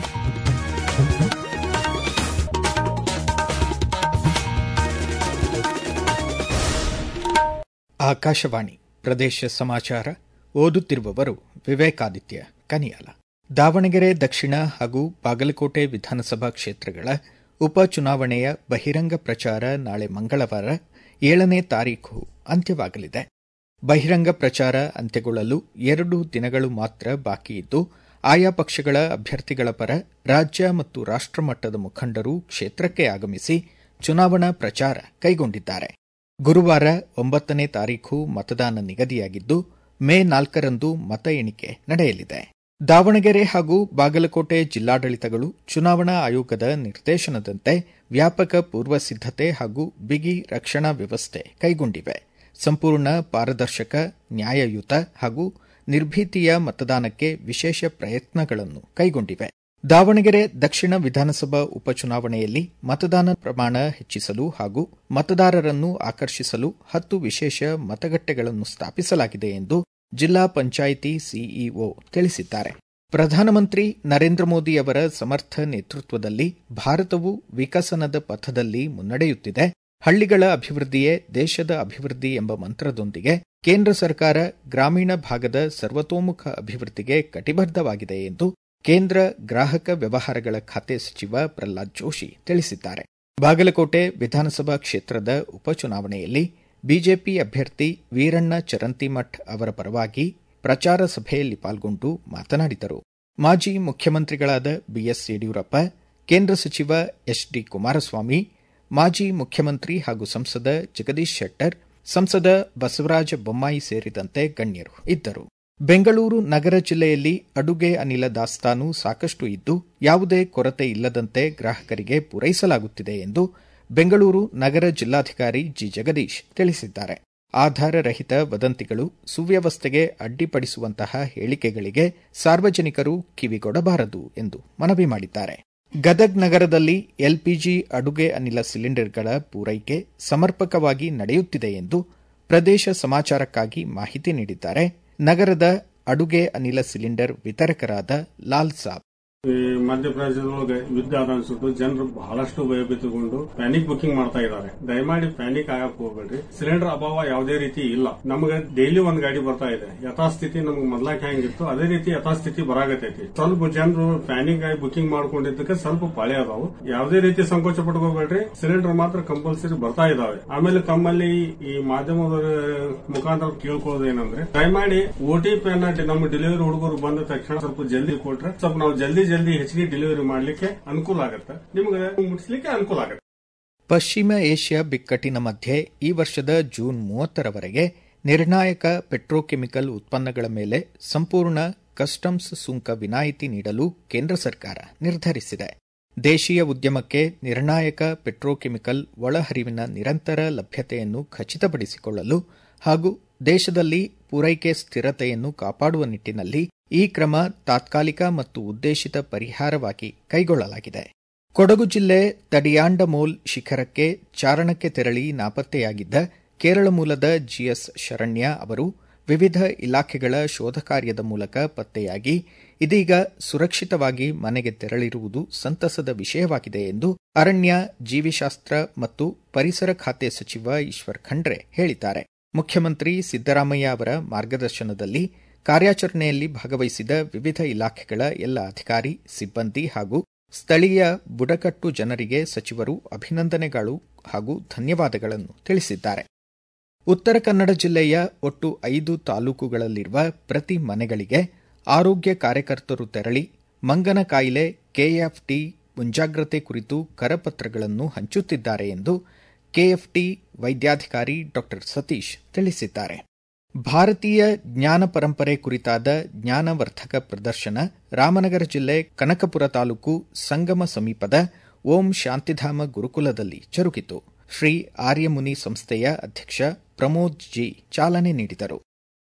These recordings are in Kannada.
ಆಕಾಶವಾಣಿ ಪ್ರದೇಶ ಸಮಾಚಾರ ಓದುತ್ತಿರುವವರು ವಿವೇಕಾದಿತ್ಯ ಕನಿಯಾಲ ದಾವಣಗೆರೆ ದಕ್ಷಿಣ ಹಾಗೂ ಬಾಗಲಕೋಟೆ ವಿಧಾನಸಭಾ ಕ್ಷೇತ್ರಗಳ ಉಪಚುನಾವಣೆಯ ಬಹಿರಂಗ ಪ್ರಚಾರ ನಾಳೆ ಮಂಗಳವಾರ ಏಳನೇ ತಾರೀಖು ಅಂತ್ಯವಾಗಲಿದೆ ಬಹಿರಂಗ ಪ್ರಚಾರ ಅಂತ್ಯಗೊಳ್ಳಲು ಎರಡು ದಿನಗಳು ಮಾತ್ರ ಬಾಕಿ ಇದ್ದು ಆಯಾ ಪಕ್ಷಗಳ ಅಭ್ಯರ್ಥಿಗಳ ಪರ ರಾಜ್ಯ ಮತ್ತು ರಾಷ್ಟಮಟ್ಟದ ಮುಖಂಡರು ಕ್ಷೇತ್ರಕ್ಕೆ ಆಗಮಿಸಿ ಚುನಾವಣಾ ಪ್ರಚಾರ ಕೈಗೊಂಡಿದ್ದಾರೆ ಗುರುವಾರ ಒಂಬತ್ತನೇ ತಾರೀಖು ಮತದಾನ ನಿಗದಿಯಾಗಿದ್ದು ಮೇ ನಾಲ್ಕರಂದು ಮತ ಎಣಿಕೆ ನಡೆಯಲಿದೆ ದಾವಣಗೆರೆ ಹಾಗೂ ಬಾಗಲಕೋಟೆ ಜಿಲ್ಲಾಡಳಿತಗಳು ಚುನಾವಣಾ ಆಯೋಗದ ನಿರ್ದೇಶನದಂತೆ ವ್ಯಾಪಕ ಪೂರ್ವ ಸಿದ್ದತೆ ಹಾಗೂ ಬಿಗಿ ರಕ್ಷಣಾ ವ್ಯವಸ್ಥೆ ಕೈಗೊಂಡಿವೆ ಸಂಪೂರ್ಣ ಪಾರದರ್ಶಕ ನ್ಯಾಯಯುತ ಹಾಗೂ ನಿರ್ಭೀತಿಯ ಮತದಾನಕ್ಕೆ ವಿಶೇಷ ಪ್ರಯತ್ನಗಳನ್ನು ಕೈಗೊಂಡಿವೆ ದಾವಣಗೆರೆ ದಕ್ಷಿಣ ವಿಧಾನಸಭಾ ಉಪಚುನಾವಣೆಯಲ್ಲಿ ಮತದಾನ ಪ್ರಮಾಣ ಹೆಚ್ಚಿಸಲು ಹಾಗೂ ಮತದಾರರನ್ನು ಆಕರ್ಷಿಸಲು ಹತ್ತು ವಿಶೇಷ ಮತಗಟ್ಟೆಗಳನ್ನು ಸ್ಥಾಪಿಸಲಾಗಿದೆ ಎಂದು ಜಿಲ್ಲಾ ಪಂಚಾಯಿತಿ ಸಿಇಒ ತಿಳಿಸಿದ್ದಾರೆ ಪ್ರಧಾನಮಂತ್ರಿ ನರೇಂದ್ರ ಮೋದಿ ಅವರ ಸಮರ್ಥ ನೇತೃತ್ವದಲ್ಲಿ ಭಾರತವು ವಿಕಸನದ ಪಥದಲ್ಲಿ ಮುನ್ನಡೆಯುತ್ತಿದೆ ಹಳ್ಳಿಗಳ ಅಭಿವೃದ್ಧಿಯೇ ದೇಶದ ಅಭಿವೃದ್ಧಿ ಎಂಬ ಮಂತ್ರದೊಂದಿಗೆ ಕೇಂದ್ರ ಸರ್ಕಾರ ಗ್ರಾಮೀಣ ಭಾಗದ ಸರ್ವತೋಮುಖ ಅಭಿವೃದ್ಧಿಗೆ ಕಟಿಬದ್ದವಾಗಿದೆ ಎಂದು ಕೇಂದ್ರ ಗ್ರಾಹಕ ವ್ಯವಹಾರಗಳ ಖಾತೆ ಸಚಿವ ಪ್ರಹ್ಲಾದ್ ಜೋಶಿ ತಿಳಿಸಿದ್ದಾರೆ ಬಾಗಲಕೋಟೆ ವಿಧಾನಸಭಾ ಕ್ಷೇತ್ರದ ಉಪಚುನಾವಣೆಯಲ್ಲಿ ಬಿಜೆಪಿ ಅಭ್ಯರ್ಥಿ ವೀರಣ್ಣ ಚರಂತಿಮಠ್ ಅವರ ಪರವಾಗಿ ಪ್ರಚಾರ ಸಭೆಯಲ್ಲಿ ಪಾಲ್ಗೊಂಡು ಮಾತನಾಡಿದರು ಮಾಜಿ ಮುಖ್ಯಮಂತ್ರಿಗಳಾದ ಬಿಎಸ್ ಯಡಿಯೂರಪ್ಪ ಕೇಂದ್ರ ಸಚಿವ ಎಚ್ ಡಿ ಕುಮಾರಸ್ವಾಮಿ ಮಾಜಿ ಮುಖ್ಯಮಂತ್ರಿ ಹಾಗೂ ಸಂಸದ ಜಗದೀಶ್ ಶೆಟ್ಟರ್ ಸಂಸದ ಬಸವರಾಜ ಬೊಮ್ಮಾಯಿ ಸೇರಿದಂತೆ ಗಣ್ಯರು ಇದ್ದರು ಬೆಂಗಳೂರು ನಗರ ಜಿಲ್ಲೆಯಲ್ಲಿ ಅಡುಗೆ ಅನಿಲ ದಾಸ್ತಾನು ಸಾಕಷ್ಟು ಇದ್ದು ಯಾವುದೇ ಕೊರತೆ ಇಲ್ಲದಂತೆ ಗ್ರಾಹಕರಿಗೆ ಪೂರೈಸಲಾಗುತ್ತಿದೆ ಎಂದು ಬೆಂಗಳೂರು ನಗರ ಜಿಲ್ಲಾಧಿಕಾರಿ ಜಿ ಜಗದೀಶ್ ತಿಳಿಸಿದ್ದಾರೆ ಆಧಾರರಹಿತ ವದಂತಿಗಳು ಸುವ್ಯವಸ್ಥೆಗೆ ಅಡ್ಡಿಪಡಿಸುವಂತಹ ಹೇಳಿಕೆಗಳಿಗೆ ಸಾರ್ವಜನಿಕರು ಕಿವಿಗೊಡಬಾರದು ಎಂದು ಮನವಿ ಮಾಡಿದ್ದಾರೆ ಗದಗ್ ನಗರದಲ್ಲಿ ಎಲ್ಪಿಜಿ ಅಡುಗೆ ಅನಿಲ ಸಿಲಿಂಡರ್ಗಳ ಪೂರೈಕೆ ಸಮರ್ಪಕವಾಗಿ ನಡೆಯುತ್ತಿದೆ ಎಂದು ಪ್ರದೇಶ ಸಮಾಚಾರಕ್ಕಾಗಿ ಮಾಹಿತಿ ನೀಡಿದ್ದಾರೆ ನಗರದ ಅಡುಗೆ ಅನಿಲ ಸಿಲಿಂಡರ್ ವಿತರಕರಾದ ಲಾಲ್ ಸಾಬ್ ಈ ಮಧ್ಯಪ್ರದೇಶದೊಳಗೆ ಯುದ್ಧ ಆದ ಅನ್ಸುಟ್ಟು ಜನರು ಬಹಳಷ್ಟು ಭಯಭೀತಗೊಂಡು ಪ್ಯಾನಿಕ್ ಬುಕಿಂಗ್ ಮಾಡ್ತಾ ಇದ್ದಾರೆ ದಯಮಾಡಿ ಪ್ಯಾನಿಕ್ ಆಗಕ್ ಹೋಗ್ಬೇಡ್ರಿ ಸಿಲಿಂಡರ್ ಅಭಾವ ಯಾವುದೇ ರೀತಿ ಇಲ್ಲ ನಮಗೆ ಡೈಲಿ ಒಂದ್ ಗಾಡಿ ಬರ್ತಾ ಇದೆ ಯಥಾಸ್ಥಿತಿ ನಮ್ಗೆ ಮೊದ್ಲಾಕ್ ಹೆಂಗಿತ್ತು ಅದೇ ರೀತಿ ಯಥಾಸ್ಥಿತಿ ಬರಾಗತೈತಿ ಸ್ವಲ್ಪ ಜನರು ಪ್ಯಾನಿಕ್ ಆಗಿ ಬುಕಿಂಗ್ ಮಾಡ್ಕೊಂಡಿದ್ದಕ್ಕೆ ಸ್ವಲ್ಪ ಪಾಳೆ ಅದಾವು ಯಾವುದೇ ರೀತಿ ಸಂಕೋಚ ಪಟ್ಕೋಬೇಡ್ರಿ ಸಿಲಿಂಡರ್ ಮಾತ್ರ ಕಂಪಲ್ಸರಿ ಬರ್ತಾ ಇದಾವೆ ಆಮೇಲೆ ತಮ್ಮಲ್ಲಿ ಈ ಮಾಧ್ಯಮದ ಮುಖಾಂತರ ಕೇಳ್ಕೊಳ್ಳೋದು ಏನಂದ್ರೆ ದಯಮಾಡಿ ಓ ಟಿ ಪಿ ಅನ್ನ ನಮ್ಮ ಡೆಲಿವರಿ ಹುಡುಗರು ಬಂದ ತಕ್ಷಣ ಸ್ವಲ್ಪ ಜಲ್ದಿ ಕೊಟ್ರೆ ಸ್ವಲ್ಪ ನಾವು ಜಲ್ದಿ ಜಲ್ದಿ ಹೆಚ್ಚಿಗೆ ಡೆಲಿವರಿ ಮಾಡ್ಲಿಕ್ಕೆ ಅನುಕೂಲ ಆಗುತ್ತೆ ನಿಮ್ಗೆ ಮುಟ್ಸ್ಲಿಕ್ಕೆ ಅನುಕೂಲ ಆಗುತ್ತೆ ಪಶ್ಚಿಮ ಏಷ್ಯಾ ಬಿಕ್ಕಟ್ಟಿನ ಮಧ್ಯೆ ಈ ವರ್ಷದ ಜೂನ್ ಮೂವತ್ತರವರೆಗೆ ನಿರ್ಣಾಯಕ ಪೆಟ್ರೋಕೆಮಿಕಲ್ ಉತ್ಪನ್ನಗಳ ಮೇಲೆ ಸಂಪೂರ್ಣ ಕಸ್ಟಮ್ಸ್ ಸುಂಕ ವಿನಾಯಿತಿ ನೀಡಲು ಕೇಂದ್ರ ಸರ್ಕಾರ ನಿರ್ಧರಿಸಿದೆ ದೇಶೀಯ ಉದ್ಯಮಕ್ಕೆ ನಿರ್ಣಾಯಕ ಪೆಟ್ರೋಕೆಮಿಕಲ್ ಒಳಹರಿವಿನ ನಿರಂತರ ಲಭ್ಯತೆಯನ್ನು ಖಚಿತಪಡಿಸಿಕೊಳ್ಳಲು ಹಾಗೂ ದೇಶದಲ್ಲಿ ಪೂರೈಕೆ ಸ್ಥಿರತೆಯನ್ನು ಕಾಪಾಡುವ ನಿಟ್ಟಿನಲ್ಲಿ ಈ ಕ್ರಮ ತಾತ್ಕಾಲಿಕ ಮತ್ತು ಉದ್ದೇಶಿತ ಪರಿಹಾರವಾಗಿ ಕೈಗೊಳ್ಳಲಾಗಿದೆ ಕೊಡಗು ಜಿಲ್ಲೆ ತಡಿಯಾಂಡಮೋಲ್ ಶಿಖರಕ್ಕೆ ಚಾರಣಕ್ಕೆ ತೆರಳಿ ನಾಪತ್ತೆಯಾಗಿದ್ದ ಕೇರಳ ಮೂಲದ ಜಿಎಸ್ ಶರಣ್ಯ ಅವರು ವಿವಿಧ ಇಲಾಖೆಗಳ ಶೋಧ ಕಾರ್ಯದ ಮೂಲಕ ಪತ್ತೆಯಾಗಿ ಇದೀಗ ಸುರಕ್ಷಿತವಾಗಿ ಮನೆಗೆ ತೆರಳಿರುವುದು ಸಂತಸದ ವಿಷಯವಾಗಿದೆ ಎಂದು ಅರಣ್ಯ ಜೀವಿಶಾಸ್ತ್ರ ಮತ್ತು ಪರಿಸರ ಖಾತೆ ಸಚಿವ ಈಶ್ವರ್ ಖಂಡ್ರೆ ಹೇಳಿದ್ದಾರೆ ಮುಖ್ಯಮಂತ್ರಿ ಸಿದ್ದರಾಮಯ್ಯ ಅವರ ಮಾರ್ಗದರ್ಶನದಲ್ಲಿ ಕಾರ್ಯಾಚರಣೆಯಲ್ಲಿ ಭಾಗವಹಿಸಿದ ವಿವಿಧ ಇಲಾಖೆಗಳ ಎಲ್ಲ ಅಧಿಕಾರಿ ಸಿಬ್ಬಂದಿ ಹಾಗೂ ಸ್ಥಳೀಯ ಬುಡಕಟ್ಟು ಜನರಿಗೆ ಸಚಿವರು ಅಭಿನಂದನೆಗಳು ಹಾಗೂ ಧನ್ಯವಾದಗಳನ್ನು ತಿಳಿಸಿದ್ದಾರೆ ಉತ್ತರ ಕನ್ನಡ ಜಿಲ್ಲೆಯ ಒಟ್ಟು ಐದು ತಾಲೂಕುಗಳಲ್ಲಿರುವ ಪ್ರತಿ ಮನೆಗಳಿಗೆ ಆರೋಗ್ಯ ಕಾರ್ಯಕರ್ತರು ತೆರಳಿ ಮಂಗನ ಕಾಯಿಲೆ ಕೆಎಫ್ಟಿ ಮುಂಜಾಗ್ರತೆ ಕುರಿತು ಕರಪತ್ರಗಳನ್ನು ಹಂಚುತ್ತಿದ್ದಾರೆ ಎಂದು ಕೆಎಫ್ಟಿ ವೈದ್ಯಾಧಿಕಾರಿ ಡಾ ಸತೀಶ್ ತಿಳಿಸಿದ್ದಾರೆ ಭಾರತೀಯ ಜ್ಞಾನ ಪರಂಪರೆ ಕುರಿತಾದ ಜ್ಞಾನವರ್ಧಕ ಪ್ರದರ್ಶನ ರಾಮನಗರ ಜಿಲ್ಲೆ ಕನಕಪುರ ತಾಲೂಕು ಸಂಗಮ ಸಮೀಪದ ಓಂ ಶಾಂತಿಧಾಮ ಗುರುಕುಲದಲ್ಲಿ ಜರುಗಿತು ಶ್ರೀ ಆರ್ಯಮುನಿ ಸಂಸ್ಥೆಯ ಅಧ್ಯಕ್ಷ ಪ್ರಮೋದ್ ಜಿ ಚಾಲನೆ ನೀಡಿದರು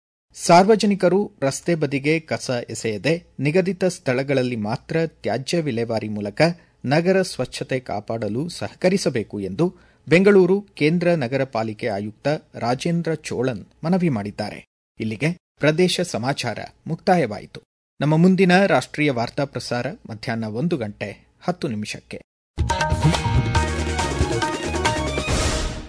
ಸಾರ್ವಜನಿಕರು ರಸ್ತೆ ಬದಿಗೆ ಕಸ ಎಸೆಯದೆ ನಿಗದಿತ ಸ್ಥಳಗಳಲ್ಲಿ ಮಾತ್ರ ತ್ಯಾಜ್ಯ ವಿಲೇವಾರಿ ಮೂಲಕ ನಗರ ಸ್ವಚ್ಛತೆ ಕಾಪಾಡಲು ಸಹಕರಿಸಬೇಕು ಎಂದು ಬೆಂಗಳೂರು ಕೇಂದ್ರ ನಗರ ಪಾಲಿಕೆ ಆಯುಕ್ತ ರಾಜೇಂದ್ರ ಚೋಳನ್ ಮನವಿ ಮಾಡಿದ್ದಾರೆ ಇಲ್ಲಿಗೆ ಪ್ರದೇಶ ಸಮಾಚಾರ ಮುಕ್ತಾಯವಾಯಿತು ನಮ್ಮ ಮುಂದಿನ ರಾಷ್ಟ್ರೀಯ ವಾರ್ತಾ ಪ್ರಸಾರ ಮಧ್ಯಾಹ್ನ ಒಂದು ಗಂಟೆ ಹತ್ತು ನಿಮಿಷಕ್ಕೆ